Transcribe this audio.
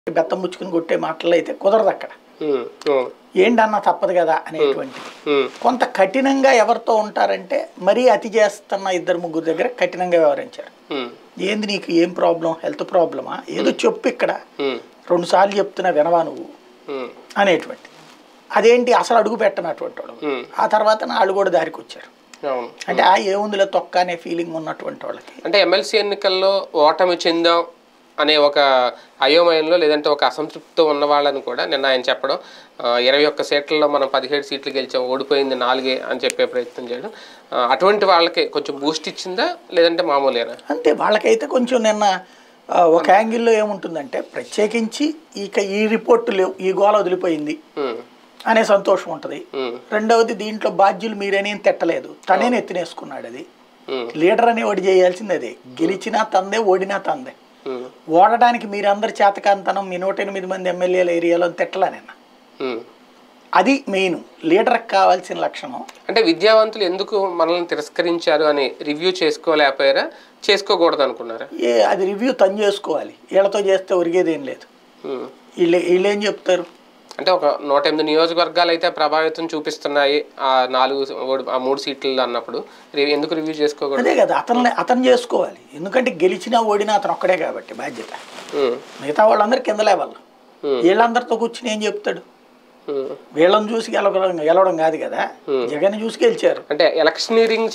బెత్తం ముచ్చుకుని కొట్టే మాటలు అయితే కుదరదు అక్కడ ఉమ్, అవును. ఏంటన్నా తప్పదు కదా అనేటువంటి ఉమ్, కొంత కఠినంగా ఎవరితో ఉంటారంటే మరీ అతి చేస్తున్న ఇద్దరు ముగ్గురు దగ్గర కఠినంగా వ్యవహరించారు ఉమ్, ఏంది నీకు ఏం ప్రాబ్లం హెల్త్ ప్రాబ్లమా ఏదో చెప్పు ఇక్కడ ఉమ్, రెండు సార్లు చెప్తున్నా వినవా నువ్వు ఉమ్, అనేటువంటి అదేంటి అసలు అడుగు పెట్టనటువంటి వాడు ఉమ్, ఆ తర్వాత వాళ్ళు కూడా దారికి వచ్చారు అవును అంటే ఆ ఏముందిలే తొక్క అనే ఫీలింగ్ ఉన్నటువంటి వాళ్ళకి అంటే ఎమ్మెల్సీ ఎన్నికల్లో ఓటమి చెందాం అనే ఒక అయోమయంలో లేదంటే ఒక అసంతృప్తితో ఉన్న వాళ్ళని కూడా నిన్న ఆయన చెప్పడం ఆ, ఇరవై ఒక్క సీట్లలో మనం పదిహేడు సీట్లు గెలిచాం ఓడిపోయింది నాలుగే అని చెప్పే ప్రయత్నం చేయడం ఆ, అటువంటి వాళ్ళకి కొంచెం బూస్ట్ ఇచ్చిందా లేదంటే మామూలేనా అంతే వాళ్ళకైతే కొంచెం నిన్న ఆ, ఒక యాంగిల్లో ఏముంటుందంటే ప్రత్యేకించి ఇక ఈ రిపోర్టు లేవు ఈ గోల వదిలిపోయింది ఉమ్, అనే సంతోషం ఉంటుంది ఉమ్, రెండవది దీంట్లో బాధ్యులు మీరేనేం తిట్టలేదు తనే నెత్తినేసుకున్నాడు అది ఉమ్, లీడర్ అని ఒకటి చేయాల్సింది అదే గెలిచినా తందే ఓడినా తందే ఉమ్, ఓడడానికి మీరందరు చేతకాంతనం మీ నూట ఎనిమిది మంది ఎమ్మెల్యేల ఏరియాలో తిట్టలా నిన్న ఉమ్. అది మెయిన్ లీడర్కి కావాల్సిన లక్షణం అంటే విద్యావంతులు ఎందుకు మనల్ని తిరస్కరించారు అని రివ్యూ చేసుకోలేకపోయారా చేసుకోకూడదు అనుకున్నారా ఏ అది రివ్యూ తను చేసుకోవాలి వీళ్ళతో చేస్తే ఒరిగేది ఏం లేదు ఉమ్. వీళ్ళు వీళ్ళు ఏం చెప్తారు అంటే ఒక నూట ఎనిమిది నియోజకవర్గాలు అయితే ప్రభావితం చూపిస్తున్నాయి ఆ నాలుగు ఓడి- ఆ మూడు సీట్లు అన్నప్పుడు రి- ఎందుకు రివ్యూ చేసుకోకూడదు అదే కదా అతను అతను చేసుకోవాలి ఎందుకంటే గెలిచినా ఓడినా అతను ఒక్కడే కాబట్టి బాధ్యత ఉమ్, మిగతా వాళ్ళందరూ కింద లెవెల్ Hmm. వీళ్ళందరితో కూర్చుని ఏం చెప్తాడు ఉమ్. వీళ్ళని చూసి గెలవడం గెలవడం కాదు కదా జగన్ చూసి గెలిచారు అంటే ఎలక్షనీరింగ్